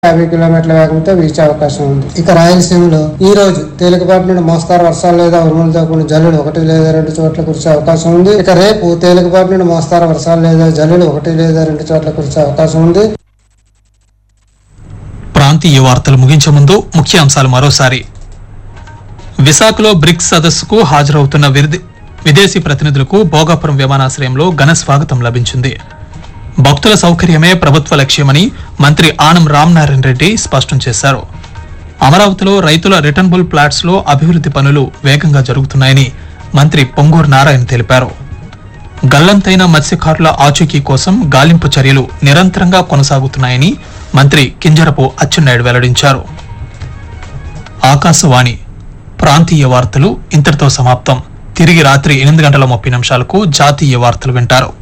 యాభై కిలోమీటర్ల వేగంతో వీచే అవకాశం ఉంది ఇక రాయలసీమలో ఈ రోజు తేలికపాటి నుండి మోస్తారు వర్షాలు లేదా ఉరుములతో కూడిన జల్లులు ఒకటి లేదా రెండు చోట్ల కురిసే అవకాశం ఉంది ఇక రేపు తేలికపాటి నుండి మోస్తారు వర్షాలు లేదా జల్లులు ఒకటి లేదా రెండు చోట్ల కురిసే అవకాశం ఉంది ప్రాంతీయ వార్తలు ముగించే ముందు ముఖ్యాంశాలు మరోసారి విశాఖలో బ్రిక్స్ సదస్సుకు హాజరవుతున్న విరిది- విదేశీ ప్రతినిధులకు భోగాపురం విమానాశ్రయంలో ఘన స్వాగతం లభించింది భక్తుల సౌకర్యమే ప్రభుత్వ లక్ష్యమని మంత్రి ఆనం రామనారాయణ రెడ్డి స్పష్టం చేశారు అమరావతిలో రైతుల రిటర్నబుల్ ప్లాట్స్ లో అభివృద్ధి పనులు వేగంగా జరుగుతున్నాయని మంత్రి పొంగూరు నారాయణ తెలిపారు గల్లంతైన మత్స్యకారుల ఆచూకీ కోసం గాలింపు చర్యలు నిరంతరంగా కొనసాగుతున్నాయని మంత్రి కింజరపు అచ్చెన్నాయుడు వెల్లడించారు ఆకాశవాణి ప్రాంతీయ వార్తలు ఇంతటితో సమాప్తం తిరిగి రాత్రి ఎనిమిది గంటల ముప్పై నిమిషాలకు జాతీయ వార్తలు వింటారు